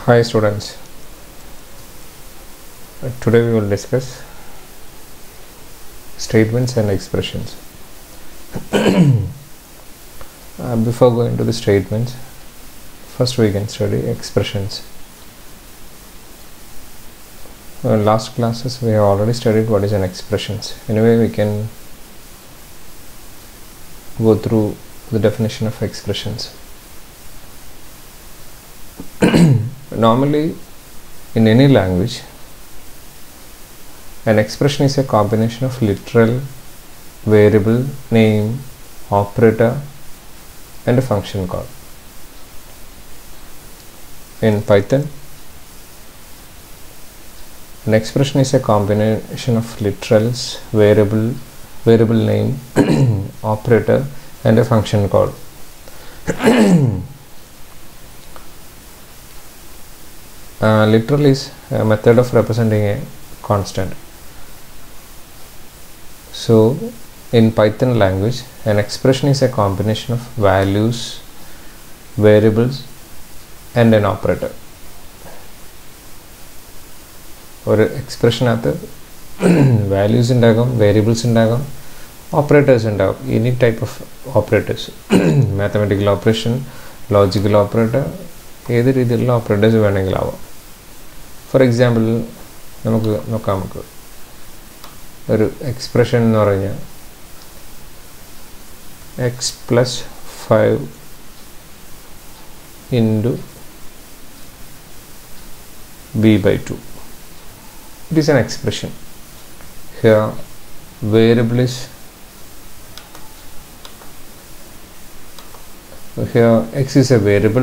Hi students. Uh, Today we will discuss statements and expressions. Uh, before going to the statements, first we can study expressions. Uh, last classes we have already studied what is an expressions. Anyway, we can go through the definition of expressions. Normally, in any language, an expression is a combination of literal, variable, name, operator, and a function call. In Python, an expression is a combination of literals, variable, variable name, operator, and a function call. Uh, literal is a method of representing a constant. So, in Python language, an expression is a combination of values, variables, and an operator. ഒരു എക്സ്പ്രഷനകത്ത് values ഉണ്ടാകും variables ഉണ്ടാകും operators ഉണ്ടാകും any type of operators mathematical operation logical operator ഏത് രീതിയിലുള്ള operators വേണമെങ്കിലാവാം for example നമുക്ക് നോക്കാം നമുക്ക് ഒരു എക്സ്പ്രഷൻ എന്ന് പറഞ്ഞാൽ X plus five into B by two it is an expression here variable is here x is a variable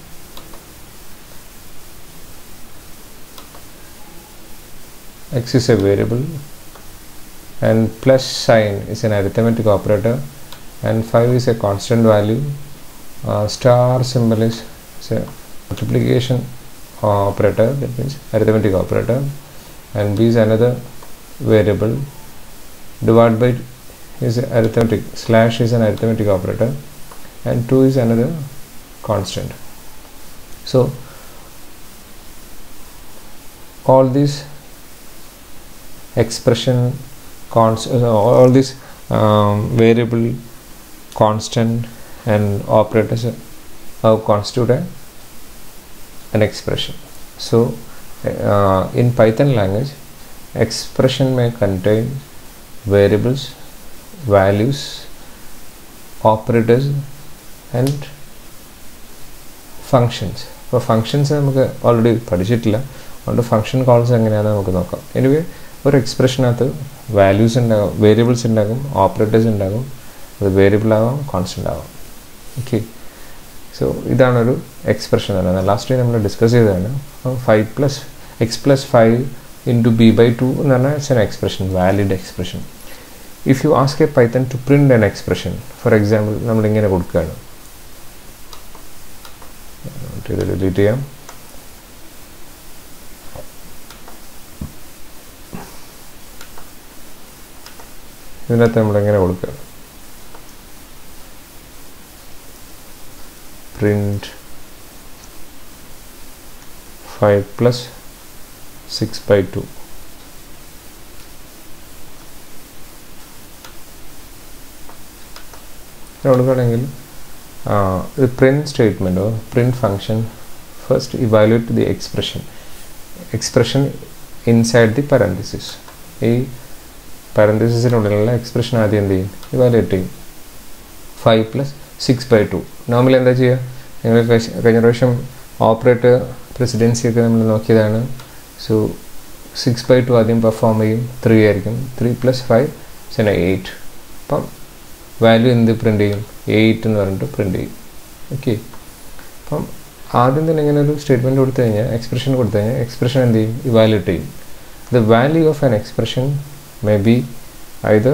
x is a variable and plus sign is an arithmetic operator and 5 is a constant value uh, star symbol is, is a multiplication operator that means arithmetic operator and b is another variable divide by is arithmetic slash is an arithmetic operator and 2 is another constant so all these expression const uh, all these um, variable constant and operators have constitute an expression so uh, in Python language, expression may contain variables, values, operators, and functions. ഇപ്പോൾ functions നമുക്ക് already പഠിച്ചിട്ടില്ല അതുകൊണ്ട് function calls എങ്ങനെയാണെന്ന് നമുക്ക് നോക്കാം anyway ഒരു എക്സ്പ്രഷനകത്ത് values ഉണ്ടാകും വേരിയബിൾസ് ഉണ്ടാകും ഓപ്പറേറ്റേഴ്സ് ഉണ്ടാകും അത് വേരിയബിൾ ആവാം കോൺസ്റ്റൻ്റ് ആവാം ഓക്കെ സോ ഇതാണൊരു എക്സ്പ്രഷൻ എന്ന് പറയുന്നത് ലാസ്റ്റ് നമ്മൾ ഡിസ്കസ് ചെയ്തതാണ് five plus x plus five into B by two എന്ന് പറഞ്ഞാൽ it's an expression valid expression if you ask a Python to print an expression for example നമ്മളിങ്ങനെ കൊടുക്കുകയാണ് ഇത് ഡിലീറ്റ് ചെയ്യാം ഇതിനകത്ത് നമ്മളിങ്ങനെ കൊടുക്കുക print 5 plus 6 by 2 കൊടുക്കുകയാണെങ്കിൽ ഒരു പ്രിൻറ്റ് സ്റ്റേറ്റ്മെൻറ്റോ print function first evaluate the expression expression inside the parenthesis ഈ പാരന്തസിസിനുള്ളിലുള്ള എക്സ്പ്രഷൻ ആദ്യം എന്ത് ചെയ്യും ഇവാലുവേറ്റ് ചെയ്യും five plus six by two normally എന്താ ചെയ്യുക ഞങ്ങൾ കഴിഞ്ഞ പ്രാവശ്യം ഓപ്പറേറ്റർ പ്രസിഡൻസി ഒക്കെ നമ്മൾ നോക്കിയതാണ് സോ സിക്സ് ബൈ ടു ആദ്യം പെർഫോം ചെയ്യും ത്രീ ആയിരിക്കും ത്രീ പ്ലസ് ഫൈവ് ചെന്ന എയ്റ്റ് അപ്പം വാല്യൂ എന്ത് പ്രിൻ്റ് ചെയ്യും എയ്റ്റ് എന്ന് പറഞ്ഞിട്ട് പ്രിൻ്റ് ചെയ്യും ഓക്കെ അപ്പം ആദ്യം തന്നെ ഇങ്ങനെ ഒരു സ്റ്റേറ്റ്മെൻറ്റ് കൊടുത്തു കഴിഞ്ഞാൽ എക്സ്പ്രഷൻ കൊടുത്തു കഴിഞ്ഞാൽ എക്സ്പ്രഷൻ എന്ത് ചെയ്യും ഇവാലുവേറ്റ് ചെയ്യും the value of an expression may be either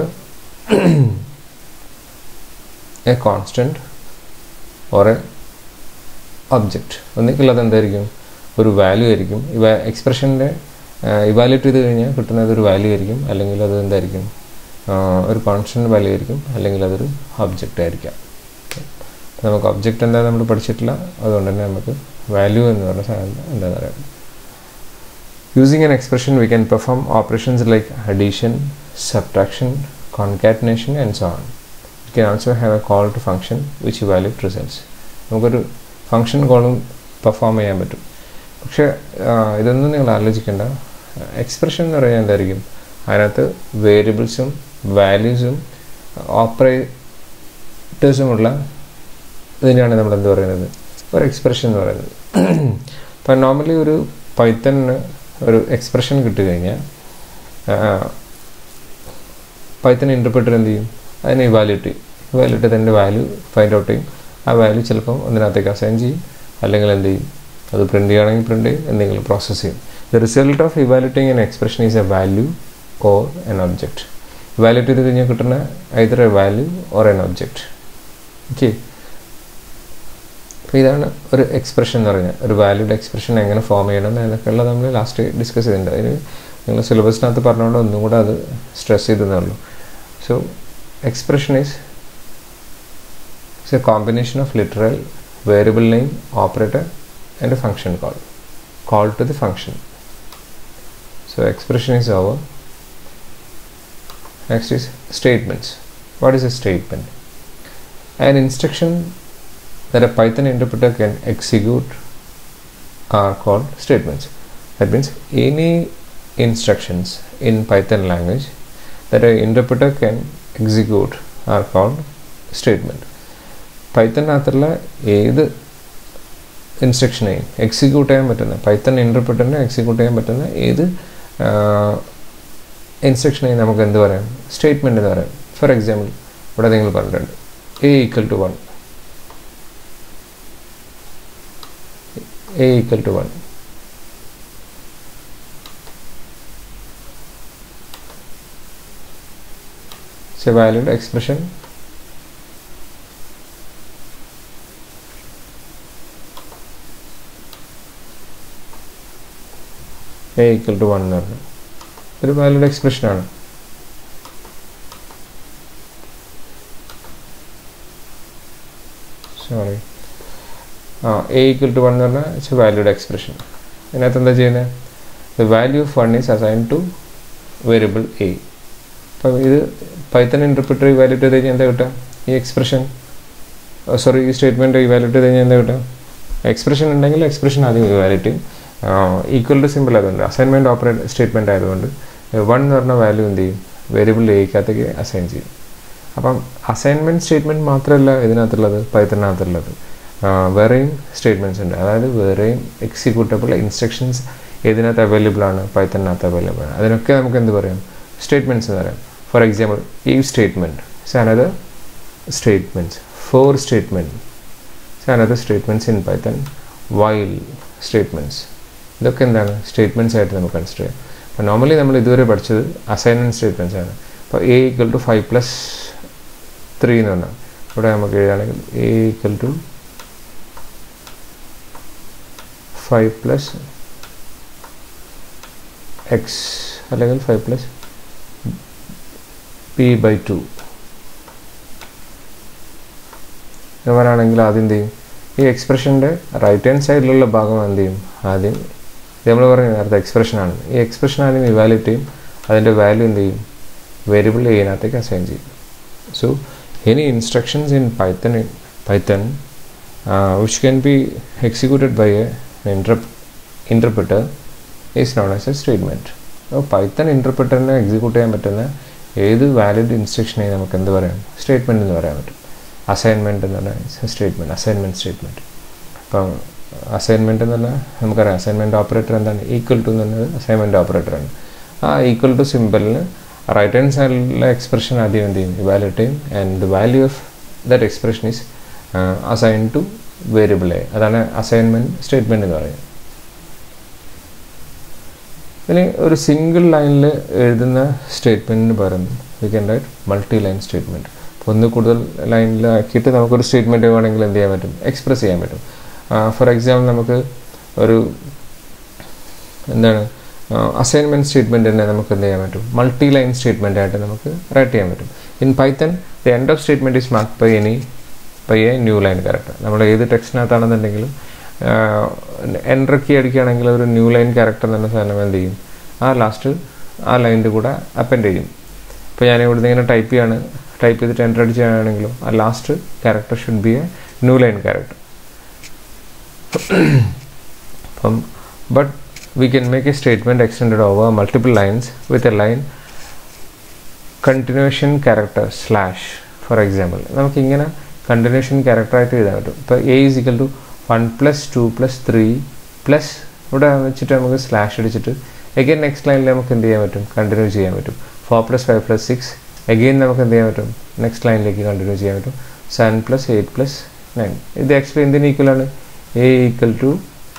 a constant or a object ഒന്നിക്കിൽ അത് എന്തായിരിക്കും ഒരു വാല്യൂ ആയിരിക്കും ഇവ എക്സ്പ്രഷൻ്റെ ഇവാലുവേറ്റ് ചെയ്ത് കഴിഞ്ഞാൽ കിട്ടുന്നത് ഒരു വാല്യൂ ആയിരിക്കും അല്ലെങ്കിൽ അത് എന്തായിരിക്കും ഒരു കോൺസ്റ്റൻറ്റ് വാല്യൂ ആയിരിക്കും അല്ലെങ്കിൽ അതൊരു ഒബ്ജക്റ്റ് ആയിരിക്കാം നമുക്ക് ഒബ്ജക്റ്റ് എന്താ നമ്മൾ പഠിച്ചിട്ടില്ല അതുകൊണ്ട് തന്നെ നമുക്ക് വാല്യൂ എന്ന് പറഞ്ഞ സാധനം എന്താണെന്ന് പറയാം using an expression we can perform operations like addition subtraction concatenation and so on you can also have a call to function which evaluate results നമുക്കൊരു ഫംഗ്ഷൻ കോളും പെർഫോം ചെയ്യാൻ പറ്റും പക്ഷേ ഇതൊന്നും നിങ്ങൾ ആലോചിക്കേണ്ട എക്സ്പ്രഷൻ എന്ന് പറഞ്ഞാൽ എന്തായിരിക്കും അതിനകത്ത് വേരിയബിൾസും വാല്യൂസും ഓപ്പറേറ്റേഴ്സുമുള്ള ഇതിനെയാണ് നമ്മൾ എന്ത് പറയുന്നത് ഒരു എക്സ്പ്രഷൻ എന്ന് പറയുന്നത് ഇപ്പം നോർമലി ഒരു പൈത്തണിന് ഒരു എക്സ്പ്രഷൻ കിട്ടിക്കഴിഞ്ഞാൽ പൈത്തൺ ഇൻ്റർപ്രിറ്റർ എന്ത് ചെയ്യും അതിനെ ഇവാലുവേറ്റ് ചെയ്യും ഇവാലുവേറ്റ് അതിൻ്റെ വാല്യൂ ഫൈൻഡ് ഔട്ട് ചെയ്യും ആ വാല്യൂ ചിലപ്പം ഒന്നിനകത്തേക്ക് അസൈൻ ചെയ്യും അല്ലെങ്കിൽ എന്ത് ചെയ്യും അത് പ്രിൻ്റ് ചെയ്യുകയാണെങ്കിൽ പ്രിൻ്റ് ചെയ്യും എന്തെങ്കിലും പ്രോസസ്സ് ചെയ്യും the result of evaluating an expression is a value or an object evaluate ചെയ്ത് കഴിഞ്ഞാൽ കിട്ടുന്ന either a value or an object okay അപ്പോൾ ഇതാണ് ഒരു എക്സ്പ്രഷൻ എന്ന് പറഞ്ഞാൽ ഒരു വാല്യൂഡ് എക്സ്പ്രഷൻ എങ്ങനെ ഫോം ചെയ്യണം എന്നൊക്കെയുള്ള നമ്മൾ ലാസ്റ്റ് ഡിസ്കസ് ചെയ്തിട്ടുണ്ട് അതിന് നിങ്ങൾ സിലബസിനകത്ത് പറഞ്ഞുകൊണ്ട് ഒന്നും കൂടെ അത് സ്ട്രെസ് ചെയ്തതേ ഉള്ളൂ so expression is it's a combination of literal variable name operator and a function call call to the function so expression is over Next is statements. What is a statement? An instruction that a Python interpreter can execute are called statements. That means any instructions in Python language that an interpreter can execute are called statement. പൈത്തണിനകത്തുള്ള ഏത് ഇൻസ്ട്രക്ഷനെയും execute ചെയ്യാൻ പറ്റുന്ന Python ഇൻ്റർപ്രിറ്ററിനെ execute ചെയ്യാൻ പറ്റുന്ന ഏത് ഇൻസ്ട്രക്ഷനെയും നമുക്ക് എന്ത് പറയാം സ്റ്റേറ്റ്മെൻറ്റ് എന്ന് പറയാം ഫോർ എക്സാമ്പിൾ ഇവിടെ നിങ്ങൾ പറഞ്ഞിട്ടുണ്ട് a equal to one a equal to one it's a valid expression a equal to 1 എന്ന് പറഞ്ഞു ഒരു വാലിഡ് എക്സ്പ്രഷനാണ് സോറി ആ എ ഈക്വൽ ടു വൺ എന്ന് പറഞ്ഞാൽ ഇറ്റ്സ് എ വാല്യൂഡ് എക്സ്പ്രഷൻ ഇതിനകത്ത് എന്താ ചെയ്യുന്നത് the value of one is assign to variable a അപ്പം ഇത് പൈത്തൺ ഇൻ്റർപ്രിറ്റർ ഇവാലുവേറ്റ് ചെയ്ത് കഴിഞ്ഞാൽ എന്താ കിട്ടുക ഈ എക്സ്പ്രഷൻ സോറി ഈ സ്റ്റേറ്റ്മെൻറ്റ് ഇവാലുവേറ്റ് ചെയ്ത് കഴിഞ്ഞാൽ എന്താ കിട്ടുക എക്സ്പ്രഷൻ ഉണ്ടെങ്കിൽ എക്സ്പ്രഷൻ ആദ്യം ഇവാലുവേറ്റ് ചെയ്യും ഈക്വൽ ടു സിമ്പിൾ ആയതുകൊണ്ട് അസൈൻമെൻറ്റ് ഓപ്പറേറ്റ് സ്റ്റേറ്റ്മെൻറ്റ് ആയതുകൊണ്ട് വൺ എന്ന് പറഞ്ഞ വാല്യൂ എന്ത് ചെയ്യും വേരിയബിൾ എയ്ക്കകത്തേക്ക് അസൈൻ ചെയ്യും അപ്പം അസൈൻമെൻറ്റ് സ്റ്റേറ്റ്മെൻറ്റ് മാത്രമല്ല ഇതിനകത്തുള്ളത് പൈത്തണിനകത്തുള്ളത് വേറെയും സ്റ്റേറ്റ്മെൻറ്റ്സ് ഉണ്ട് അതായത് വേറെയും എക്സിക്യൂട്ടബിൾ ഇൻസ്ട്രക്ഷൻസ് ഏതിനകത്ത് അവൈലബിൾ ആണ് പൈത്തണിനകത്ത് അവൈലബിൾ ആണ് അതിനൊക്കെ നമുക്ക് എന്ത് പറയാം സ്റ്റേറ്റ്മെൻറ്റ്സ് എന്ന് പറയാം ഫോർ എക്സാമ്പിൾ ഈ statement so another statements for statement so another statements in Python while statements ഇതൊക്കെ എന്താണ് സ്റ്റേറ്റ്മെൻറ്റ്സ് ആയിട്ട് നമുക്ക് കൺസിഡർ ചെയ്യാം അപ്പോൾ നോർമലി നമ്മൾ ഇതുവരെ പഠിച്ചത് അസൈൻമെൻറ്റ് സ്റ്റേറ്റ്മെൻറ്റ്സ് ആണ് അപ്പോൾ a equal to five plus three എന്ന് പറഞ്ഞാൽ ഇവിടെ നമുക്ക് എഴുതുകയാണെങ്കിൽ a equal to five plus x അല്ലെങ്കിൽ five plus p by two ഇവരാണെങ്കിൽ ആദ്യം എന്ത് ചെയ്യും ഈ എക്സ്പ്രഷൻ്റെ റൈറ്റ് ഹാൻഡ് സൈഡിലുള്ള ഭാഗം എന്ത് ചെയ്യും ആദ്യം ഇത് നമ്മൾ പറഞ്ഞു നേരത്തെ എക്സ്പ്രഷനാണ് ഈ എക്സ്പ്രഷൻ ആദ്യം ഇവാലുവേറ്റ് ചെയ്യും അതിൻ്റെ വാല്യൂ എന്ത് ചെയ്യും വേരിയബിൾ ചെയ്യുന്നതിനകത്തേക്ക് അസൈൻ ചെയ്യും so any instructions in Python Python which can be executed by a inter interpreter is known as a statement അപ്പോൾ പൈത്തൺ ഇൻ്റർപ്രിറ്ററിനെ എക്സിക്യൂട്ട് ചെയ്യാൻ പറ്റുന്ന ഏത് വാലിഡ് ഇൻസ്ട്രക്ഷനെയും നമുക്ക് എന്ത് പറയാം സ്റ്റേറ്റ്മെൻറ്റ് എന്ന് പറയാൻ പറ്റും അസൈൻമെൻറ്റ് എന്ന് പറഞ്ഞാൽ സ്റ്റേറ്റ്മെൻറ്റ് അസൈൻമെൻറ്റ് സ്റ്റേറ്റ്മെൻറ്റ് അപ്പം അസൈൻമെൻറ്റ് എന്ന് പറഞ്ഞാൽ നമുക്കറിയാം അസൈൻമെൻറ്റ് ഓപ്പറേറ്റർ എന്താണ് ഈക്വൽ ടു എന്ന് പറഞ്ഞത് അസൈൻമെൻറ്റ് ഓപ്പറേറ്ററാണ് ആ ഈക്വൽ ടു സിമ്പിളിന് റൈറ്റ് ഹാൻഡ് സൈഡിലെ എക്സ്പ്രഷൻ ആദ്യം എന്ത് ചെയ്യും ഇവാലുവേറ്റ് ചെയ്യും and the value of that expression is assign to variable a അതാണ് അസൈൻമെൻറ്റ് സ്റ്റേറ്റ്മെൻറ്റ് എന്ന് പറയുന്നത് ഇനി ഒരു സിംഗിൾ ലൈനിൽ എഴുതുന്ന സ്റ്റേറ്റ്മെൻറ്റിന് പകരം we can write multi line statement അപ്പോൾ ഒന്ന് കൂടുതൽ ലൈനിലാക്കിയിട്ട് നമുക്കൊരു സ്റ്റേറ്റ്മെൻറ്റ് വേണമെങ്കിൽ എന്ത് ചെയ്യാൻ പറ്റും എക്സ്പ്രസ് ചെയ്യാൻ പറ്റും ഫോർ എക്സാമ്പിൾ നമുക്ക് ഒരു എന്താണ് അസൈൻമെൻറ്റ് സ്റ്റേറ്റ്മെൻറ്റ് തന്നെ നമുക്ക് എന്ത് ചെയ്യാൻ പറ്റും മൾട്ടി ലൈൻ സ്റ്റേറ്റ്മെൻ്റ് ആയിട്ട് നമുക്ക് റൈറ്റ് ചെയ്യാൻ പറ്റും in Python the end of statement is mark by any by a new line character നമ്മൾ ഏത് ടെക്സ്റ്റിനകത്താണെന്നുണ്ടെങ്കിലും എൻ്റർ കീ അടിക്കുകയാണെങ്കിൽ ഒരു ന്യൂ ലൈൻ ക്യാരക്ടർ എന്ന സാധനം എന്ത് ചെയ്യും ആ ലാസ്റ്റ് ആ ലൈനിൻ്റെ കൂടെ അപ്പൻഡ് ചെയ്യും ഇപ്പോൾ ഞാൻ ഇവിടുന്ന് ഇങ്ങനെ ടൈപ്പ് ചെയ്യാണ് ടൈപ്പ് ചെയ്തിട്ട് എൻ്റർ അടിച്ചാണെങ്കിലും ആ last character should be a new line character അപ്പം but we can make a statement extend over multiple lines with a line continuation character slash for example നമുക്കിങ്ങനെ കണ്ടിന്യൂഷൻ ക്യാരക്ടറായിട്ട് എഴുതാൻ പറ്റും ഇപ്പോൾ a is equal to one plus two plus three plus ഇവിടെ വെച്ചിട്ട് നമുക്ക് slash അടിച്ചിട്ട് എഗെയിൻ നെക്സ്റ്റ് ലൈനിൽ നമുക്ക് എന്ത് ചെയ്യാൻ പറ്റും കണ്ടിന്യൂ ചെയ്യാൻ പറ്റും four plus five plus six again നമുക്ക് എന്ത് ചെയ്യാൻ പറ്റും നെക്സ്റ്റ് ലൈനിലേക്ക് കണ്ടിന്യൂ ചെയ്യാൻ പറ്റും seven plus eight plus nine ഇത് ആക്ച്വലി എന്തിന് ഈക്വലാണ് a equal to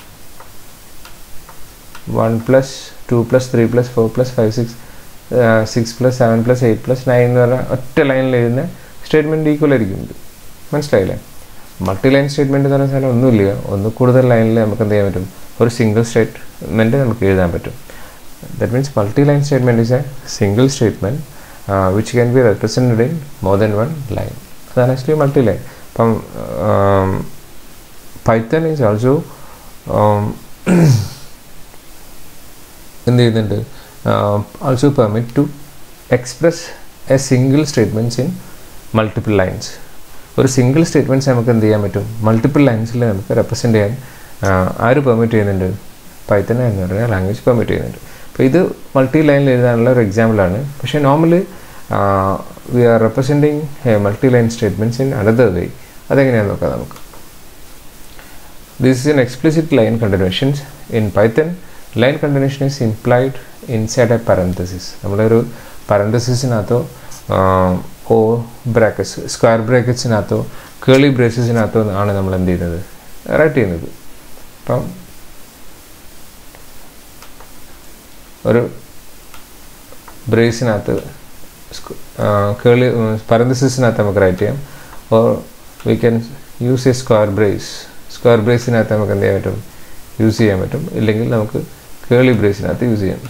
one plus two plus three plus four plus five six six plus seven plus eight plus nine എന്ന് പറഞ്ഞാൽ ഒറ്റ ലൈനിൽ എഴുതുന്ന സ്റ്റേറ്റ്മെൻറ്റ് ഈക്വൽ ആയിരിക്കും ഇത് മനസ്സിലായില്ലേ മൾട്ടി ലൈൻ സ്റ്റേറ്റ്മെൻറ്റ് എന്ന് പറഞ്ഞ സാധനം ഒന്നുമില്ല ഒന്ന് കൂടുതൽ ലൈനിൽ നമുക്ക് എന്ത് ചെയ്യാൻ പറ്റും ഒരു സിംഗിൾ സ്റ്റേറ്റ്മെൻറ്റ് നമുക്ക് എഴുതാൻ പറ്റും that means multi line statement is a single statement which can be represented in more than one line അതാണ് ആക്ച്വലി മൾട്ടി ലൈൻ അപ്പം പൈത്തൺ ഈസ് ഓൾസോ എന്ത് ചെയ്യുന്നുണ്ട് also permit to express a single statements in multiple lines ഒരു single statements നമുക്ക് എന്ത് ചെയ്യാൻ പറ്റും multiple ലൈൻസിൽ നമുക്ക് റെപ്രസെൻറ്റ് ചെയ്യാൻ ആര് പെർമിറ്റ് ചെയ്യുന്നുണ്ട് പൈത്തൺ എന്ന് പറയുന്ന ലാംഗ്വേജ് പെർമിറ്റ് ചെയ്യുന്നുണ്ട് അപ്പോൾ ഇത് മൾട്ടി ലൈനിൽ എഴുതാനുള്ള ഒരു എക്സാമ്പിളാണ് പക്ഷേ normally we are representing multi line statements in another way അതെങ്ങനെയാണെന്ന് നോക്കാം നമുക്ക് this is an explicit line continuations in Python line continuation is implied inside a parenthesis നമ്മളൊരു പരന്തസിസിനകത്തോ ഓ ബ്രാക്കറ്റ്സ് സ്ക്വയർ ബ്രാക്കറ്റ്സിനകത്തോ കേളി ബ്രേസസിനകത്തോ ആണ് നമ്മൾ എന്ത് ചെയ്യുന്നത് റൈറ്റ് ചെയ്യുന്നത് അപ്പം ഒരു ബ്രേസിനകത്ത് കേളി പരന്തസിസിനകത്ത് നമുക്ക് റൈറ്റ് ചെയ്യാം or we can use a square brace square ബ്രേസിനകത്ത് നമുക്ക് എന്ത് ചെയ്യാൻ പറ്റും യൂസ് ചെയ്യാൻ പറ്റും ഇല്ലെങ്കിൽ നമുക്ക് കേളി ബ്രേസിനകത്ത് യൂസ് ചെയ്യാം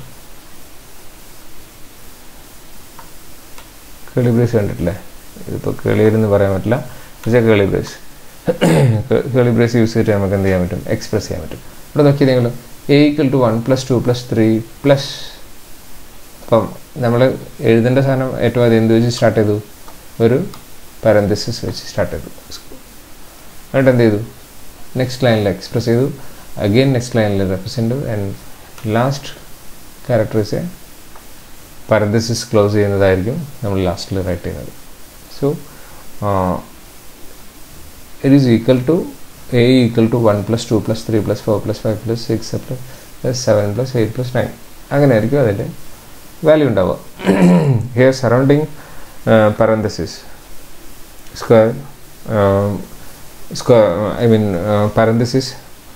കേളി ബ്രേസ് കണ്ടിട്ടില്ലേ ഇതിപ്പോൾ കേളിയരെന്ന് പറയാൻ പറ്റില്ല പക്ഷേ curly brace curly brace use ചെയ്തിട്ട് നമുക്ക് എന്ത് ചെയ്യാൻ പറ്റും എക്സ്പ്രസ് ചെയ്യാൻ പറ്റും ഇവിടെ നോക്കി നിങ്ങൾ a equal to one plus two plus three plus അപ്പം നമ്മൾ എഴുതേണ്ട സാധനം ഏറ്റവും ആദ്യം എന്ത് വെച്ച് സ്റ്റാർട്ട് ചെയ്തു ഒരു പാരന്തസിസ് വെച്ച് സ്റ്റാർട്ട് ചെയ്തു എന്നിട്ട് എന്ത് ചെയ്തു നെക്സ്റ്റ് ലൈനിൽ എക്സ്പ്രസ് ചെയ്തു അഗെയിൻ നെക്സ്റ്റ് ലൈനിൽ represent and last characters parenthesis close ചെയ്യുന്നതായിരിക്കും നമ്മൾ ലാസ്റ്റിൽ റൈറ്റ് ചെയ്യുന്നത് so it is equal to a equal to one plus two plus three plus four plus five plus six plus seven plus eight plus nine അങ്ങനെ ആയിരിക്കും അതിൻ്റെ വാല്യൂ ഉണ്ടാവുക here surrounding parenthesis square square I mean parenthesis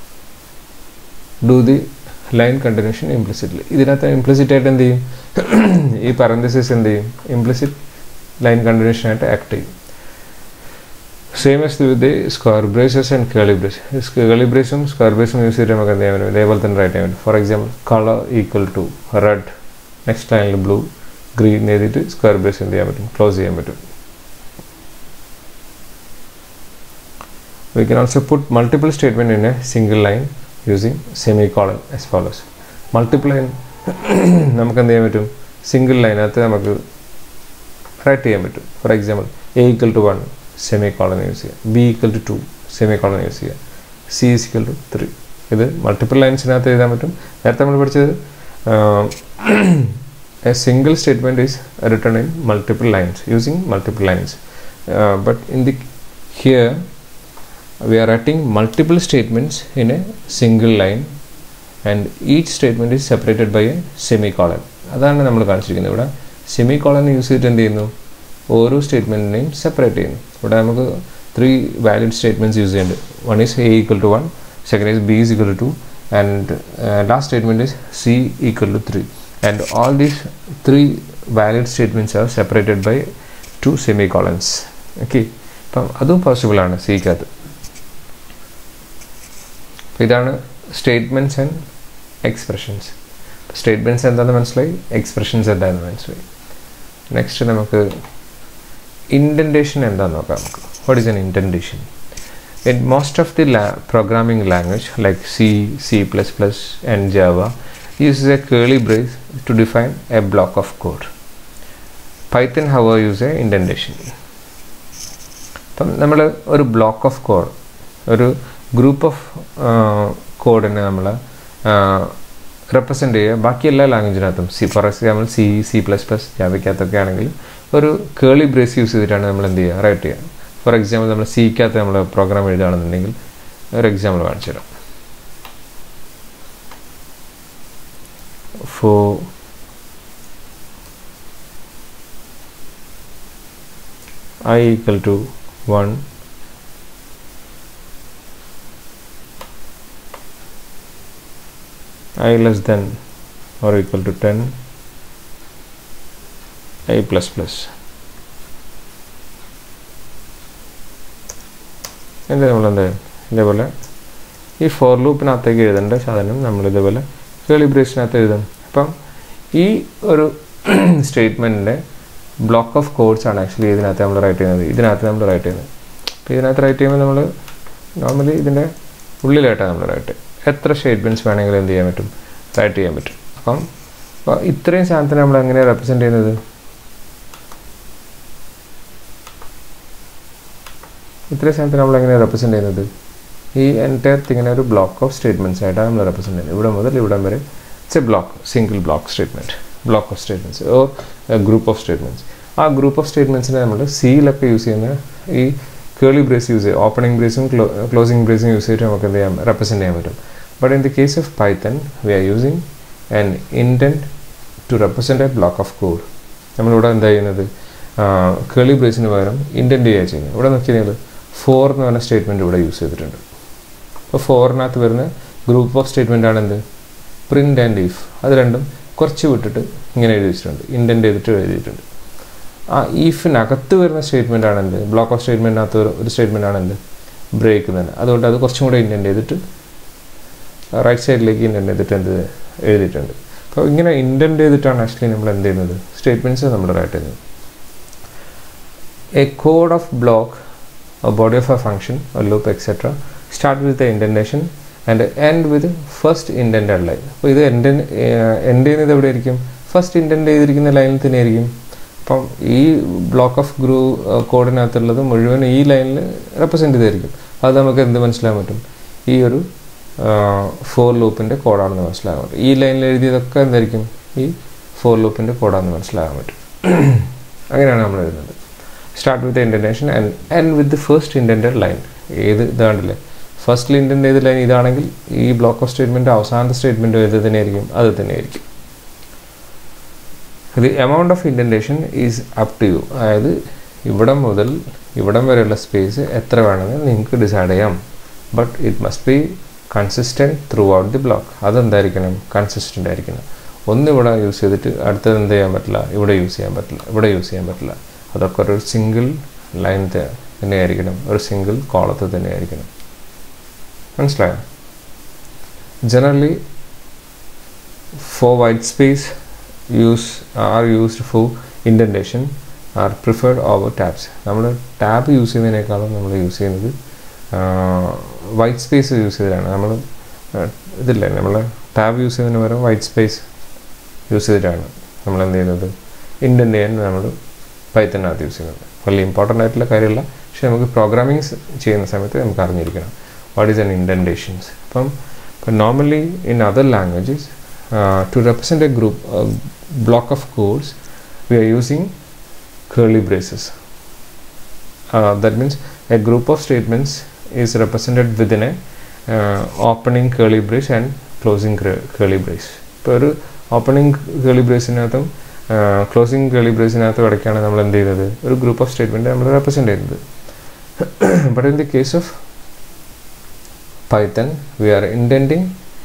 do the line continuation implicitly ഇതിനകത്ത് implicit ആയിട്ട് എന്ത് ചെയ്യും ഈ പരന്തസിസ് എന്ത് ചെയ്യും ഇംപ്ലിസിറ്റ് ലൈൻ കണ്ടിന്യൂഷൻ ആയിട്ട് ആക്ട് ചെയ്യും same as with the square braces and curly brace curly ബ്രേസും സ്ക്വയർ ബ്രേസും യൂസ് ചെയ്തിട്ട് നമുക്ക് എന്ത് ചെയ്യാൻ പറ്റും ഇതേപോലെ തന്നെ റൈറ്റ് ചെയ്യാൻ പറ്റും for example colour equal to red next ലൈനിൽ ബ്ലൂ ഗ്രീൻ എഴുതിയിട്ട് സ്ക്വയർ ബ്രേസ് എന്ത് ചെയ്യാൻ പറ്റും ക്ലോസ് ചെയ്യാൻ പറ്റും we can also put multiple statement in a single line using semicolon as follows multiple line നമുക്ക് എന്ത് ചെയ്യാൻ പറ്റും സിംഗിൾ ലൈനകത്ത് നമുക്ക് റൈറ്റ് ചെയ്യാൻ പറ്റും for example a equal to one semicolon use ചെയ്യുക b equal to two semicolon use ചെയ്യുക c is equal to three ഇത് മൾട്ടിപ്പിൾ ലൈൻസിനകത്ത് എഴുതാൻ പറ്റും നേരത്തെ നമ്മൾ പഠിച്ചത് a single statement is return in multiple lines using multiple lines but in the here we are writing multiple statements in a single line and each statement is separated by a semicolon അതാണ് നമ്മൾ കാണിച്ചിരിക്കുന്നത് ഇവിടെ semi semicolon use ചെയ്തിട്ട് എന്ത് ചെയ്യുന്നു ഓരോ സ്റ്റേറ്റ്മെൻറ്റിനെയും separate ചെയ്യുന്നു ഇവിടെ നമുക്ക് ത്രീ വാലിഡ് സ്റ്റേറ്റ്മെൻറ്റ്സ് യൂസ് ചെയ്യുന്നുണ്ട് one is a equal to one second is b is equal to two and last statement is c equal to three and all these three valid statements are separated by two semicolons okay അപ്പം അതും പോസിബിളാണ് സിക്കകത്ത് ഇതാണ് statements and expressions statements എന്താണെന്ന് മനസ്സിലായി expressions എന്താണെന്ന് മനസ്സിലായി next നമുക്ക് indentation എന്താണെന്ന് നോക്കാം നമുക്ക് what is an indentation in most of the la- programming language like C, C++, and Java uses a curly brace to define a block of code. Python however use a indentation. അപ്പം നമ്മൾ ഒരു block of code ഒരു group of കോഡിനെ നമ്മൾ represent ചെയ്യുക ബാക്കി എല്ലാ ലാംഗ്വേജിനകത്തും C for example C C plus plus ജാവയ്ക്കകത്തൊക്കെ ആണെങ്കിൽ ഒരു കേളി ബ്രേസ് യൂസ് ചെയ്തിട്ടാണ് നമ്മൾ എന്ത് ചെയ്യുക റൈറ്റ് ചെയ്യുക ഫോർ എക്സാമ്പിൾ നമ്മൾ സിക്കകത്ത് നമ്മൾ പ്രോഗ്രാം എഴുതുകയാണെന്നുണ്ടെങ്കിൽ ഒരു എക്സാമ്പിൾ കാണിച്ചു തരാം ഫോ i equal to 1 i less than or equal to 10 i plus plus എന്താ നമ്മളെന്ത് ഇതേപോലെ ഈ ഫോർ ലൂപ്പിനകത്തേക്ക് എഴുതേണ്ട സാധനം നമ്മൾ ഇതേപോലെ കേളിബ്രേഷനകത്ത് എഴുതും അപ്പം ഈ ഒരു സ്റ്റേറ്റ്മെൻറ്റിൻ്റെ ബ്ലോക്ക് ഓഫ് കോഡ്സ് ആണ് ആക്ച്വലി ഇതിനകത്ത് നമ്മൾ റൈറ്റ് ചെയ്യുന്നത് ഇതിനകത്ത് നമ്മൾ റൈറ്റ് ചെയ്യുന്നത് അപ്പോൾ ഇതിനകത്ത് റൈറ്റ് ചെയ്യുമ്പോൾ നമ്മൾ നോർമലി ഇതിൻ്റെ ഉള്ളിലായിട്ടാണ് നമ്മൾ റൈറ്റ് എത്ര സ്റ്റേറ്റ്മെൻറ്റ്സ് വേണമെങ്കിലും എന്ത് ചെയ്യാൻ പറ്റും റൈറ്റ് ചെയ്യാൻ പറ്റും അപ്പം അപ്പോൾ ഇത്രയും സാധനത്തിന് നമ്മൾ എങ്ങനെയാണ് റെപ്രസെൻറ്റ് ചെയ്യുന്നത് ഇത്രയും സാധനത്തിന് നമ്മൾ എങ്ങനെയാണ് റെപ്രസെൻറ്റ് ചെയ്യുന്നത് ഈ എൻറ്റയർ തിങ്ങനെ ഒരു ബ്ലോക്ക് ഓഫ് സ്റ്റേറ്റ്മെൻറ്റ്സ് ആയിട്ടാണ് നമ്മൾ റെപ്രസെൻറ്റ് ചെയ്യുന്നത് ഇവിടെ മുതൽ ഇവിടം വരെ it's a block single block statement block of statements or group of statements ആ ഗ്രൂപ്പ് ഓഫ് സ്റ്റേറ്റ്മെൻറ്റ്സിനെ നമ്മൾ സിയിലൊക്കെ യൂസ് ചെയ്യുന്ന ഈ കേളി ബ്രേസ് യൂസ് ചെയ്യും ഓപ്പണിംഗ് ബ്രേസും ക്ലോസിംഗ് ബ്രേസും യൂസ് ചെയ്തിട്ട് നമുക്ക് എന്ത് ചെയ്യാം റെപ്രസെൻറ്റ് ചെയ്യാൻ പറ്റും but in the case of Python we are using an indent to represent a block of code നമ്മളിവിടെ എന്താ ചെയ്യുന്നത് കേളി ബ്രേസിന് പകരം ഇൻറ്റൻറ്റ് ചെയ്യുക ചെയ്യുന്നത് ഇവിടെ നോക്കിയാൽ ഫോർ എന്ന് പറഞ്ഞ സ്റ്റേറ്റ്മെൻറ്റ് ഇവിടെ യൂസ് ചെയ്തിട്ടുണ്ട് അപ്പോൾ ഫോറിനകത്ത് വരുന്ന ഗ്രൂപ്പ് ഓഫ് സ്റ്റേറ്റ്മെൻ്റ് ആണ് എന്ത് പ്രിൻ്റ് ആൻഡ് ഇഫ് അത് രണ്ടും കുറച്ച് വിട്ടിട്ട് ഇങ്ങനെ എഴുതി വെച്ചിട്ടുണ്ട് ഇൻറ്റൻറ്റ് ചെയ്തിട്ട് എഴുതിയിട്ടുണ്ട് ആ ഈഫിനകത്ത് വരുന്ന സ്റ്റേറ്റ്മെൻ്റ് ആണ് എന്ത് ബ്ലോക്ക് ഓഫ് സ്റ്റേറ്റ്മെൻറ്റിനകത്ത് ഒരു ഒരു സ്റ്റേറ്റ്മെൻ്റ് ആണ് എന്ത് ബ്രേക്ക് തന്നെ അതുകൊണ്ട് അത് കുറച്ചും കൂടെ ഇൻറ്റൻറ്റ് ചെയ്തിട്ട് റൈറ്റ് സൈഡിലേക്ക് ഇൻറ്റൻറ്റ് ചെയ്തിട്ട് എന്ത് എഴുതിയിട്ടുണ്ട് അപ്പോൾ ഇങ്ങനെ ഇൻറ്റൻറ്റ് ചെയ്തിട്ടാണ് ആക്ച്വലി നമ്മൾ എന്ത് ചെയ്യുന്നത് സ്റ്റേറ്റ്മെൻറ്റ്സ് നമ്മൾ റൈറ്റ് ചെയ്യുന്നത് a code of block a body of a function, a loop, etc. Start with the indentation and end with first indented line. അപ്പോൾ ഇത് എൻഡ് എൻഡ് ചെയ്യുന്നത് എവിടെ ആയിരിക്കും ഫസ്റ്റ് ഇൻറ്റൻറ്റ് ചെയ്തിരിക്കുന്ന ലൈനിൽ തന്നെ ആയിരിക്കും അപ്പം ഈ ബ്ലോക്ക് ഓഫ് ഗ്രൂ കോഡിനകത്തുള്ളത് മുഴുവൻ ഈ ലൈനിൽ റെപ്രസെൻറ്റ് ചെയ്തായിരിക്കും അത് നമുക്ക് എന്ത് മനസ്സിലാക്കാൻ പറ്റും ഈ ഒരു ഫോർ ലൂപ്പിൻ്റെ കോഡാണെന്ന് മനസ്സിലാക്കാൻ പറ്റും ഈ ലൈനിൽ എഴുതിയതൊക്കെ എന്തായിരിക്കും ഈ ഫോർ ലൂപ്പിൻ്റെ കോഡാണെന്ന് മനസ്സിലാക്കാൻ പറ്റും അങ്ങനെയാണ് നമ്മൾ എഴുതുന്നത് start with indentation and and with the first indented line ഏത് ഇതാണ്ടല്ലേ ഫസ്റ്റിൽ ഇൻറ്റൻറ്റ് ചെയ്ത ലൈൻ ഇതാണെങ്കിൽ ഈ ബ്ലോക്ക് ഓഫ് സ്റ്റേറ്റ്മെൻറ്റ് അവസാനത്തെ സ്റ്റേറ്റ്മെൻറ്റ് ഏത് തന്നെയായിരിക്കും അത് തന്നെയായിരിക്കും the amount of indentation is up to you അതായത് ഇവിടം മുതൽ ഇവിടം വരെയുള്ള സ്പേസ് എത്ര വേണമെന്ന് നിങ്ങൾക്ക് ഡിസൈഡ് ചെയ്യാം but it must be consistent throughout the block അതെന്തായിരിക്കണം കൺസിസ്റ്റൻ്റ് ആയിരിക്കണം ഒന്ന് ഇവിടെ യൂസ് ചെയ്തിട്ട് അടുത്തത് എന്ത് ചെയ്യാൻ പറ്റില്ല ഇവിടെ യൂസ് ചെയ്യാൻ പറ്റില്ല ഇവിടെ യൂസ് ചെയ്യാൻ പറ്റില്ല അതൊക്കെ ഒരു സിംഗിൾ ലൈൻ തന്നെയായിരിക്കണം ഒരു സിംഗിൾ കോളത്ത് തന്നെയായിരിക്കണം മനസ്സിലായോ generally four white space use are used for indentation are preferred over tabs നമ്മൾ ടാബ് യൂസ് ചെയ്യുന്നതിനേക്കാളും നമ്മൾ യൂസ് ചെയ്യുന്നത് വൈറ്റ് സ്പേസ് യൂസ് ചെയ്തിട്ടാണ് നമ്മൾ ഇതില്ലേ നമ്മൾ ടാബ് യൂസ് ചെയ്യുന്നതിന് പകരം വൈറ്റ് സ്പേസ് യൂസ് ചെയ്തിട്ടാണ് നമ്മൾ എന്ത് ചെയ്യുന്നത് ഇൻറ്റൻറ്റ് ചെയ്യാൻ നമ്മൾ പൈത്തനകത്ത് യൂസ് ചെയ്യുന്നത് വലിയ ഇമ്പോർട്ടൻ്റ് ആയിട്ടുള്ള കാര്യമല്ല പക്ഷെ നമുക്ക് പ്രോഗ്രാമിംഗ് ചെയ്യുന്ന സമയത്ത് നമുക്ക് അറിഞ്ഞിരിക്കണം വാട്ട് ഈസ് എൻ ഇൻഡൻറ്റേഷൻസ് അപ്പം ഇപ്പം normally in other languages to represent a group block of codes we are using curly braces. Uh, that means a group of statements is represented within a uh, opening curly brace and closing curly brace. ഇപ്പോൾ ഒരു opening കേളി ബ്രേസിനകത്തും closing കേളി ബ്രേസിനകത്തും ഇടയ്ക്കാണ് നമ്മൾ എന്ത് ചെയ്യുന്നത് ഒരു group of statement നമ്മൾ represent ചെയ്യുന്നത് but in the case of Python we are indenting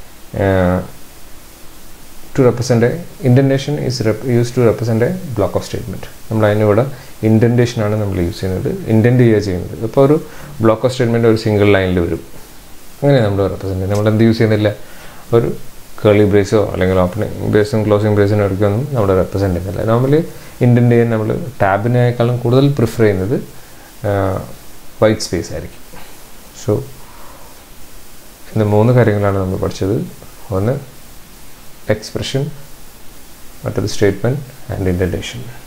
to represent indentation is use to represent a block of statement നമ്മൾ അതിനിവിടെ ഇൻറ്റൻറ്റേഷനാണ് നമ്മൾ യൂസ് ചെയ്യുന്നത് ഇൻറ്റൻറ്റ് ചെയ്യുക ചെയ്യുന്നത് ഇപ്പോൾ ഒരു ബ്ലോക്ക് ഓഫ് സ്റ്റേറ്റ്മെൻറ്റ് ഒരു സിംഗിൾ ലൈനിൽ വരും അങ്ങനെ നമ്മൾ റെപ്രസെൻറ്റ് ചെയ്യുന്നത് നമ്മൾ എന്ത് യൂസ് ചെയ്യുന്നില്ല ഒരു കേളി ബ്രേസോ അല്ലെങ്കിൽ ഓപ്പണിംഗ് ബ്രേസും ക്ലോസിംഗ് ബ്രേസിനും ഇടയ്ക്കൊന്നും നമ്മൾ റെപ്രസെൻറ്റ് ചെയ്യുന്നില്ല നോർമലി ഇൻറ്റൻറ്റ് ചെയ്യാൻ നമ്മൾ ടാബിനേക്കാളും കൂടുതൽ പ്രിഫർ ചെയ്യുന്നത് വൈറ്റ് സ്പേസ് ആയിരിക്കും സോ ഇന്ന് മൂന്ന് കാര്യങ്ങളാണ് നമ്മൾ പഠിച്ചത് ഒന്ന് എക്സ്പ്രഷൻ മറ്റൊരു സ്റ്റേറ്റ്മെൻറ്റ് ആൻഡ് ഇൻഡൻറ്റേഷൻ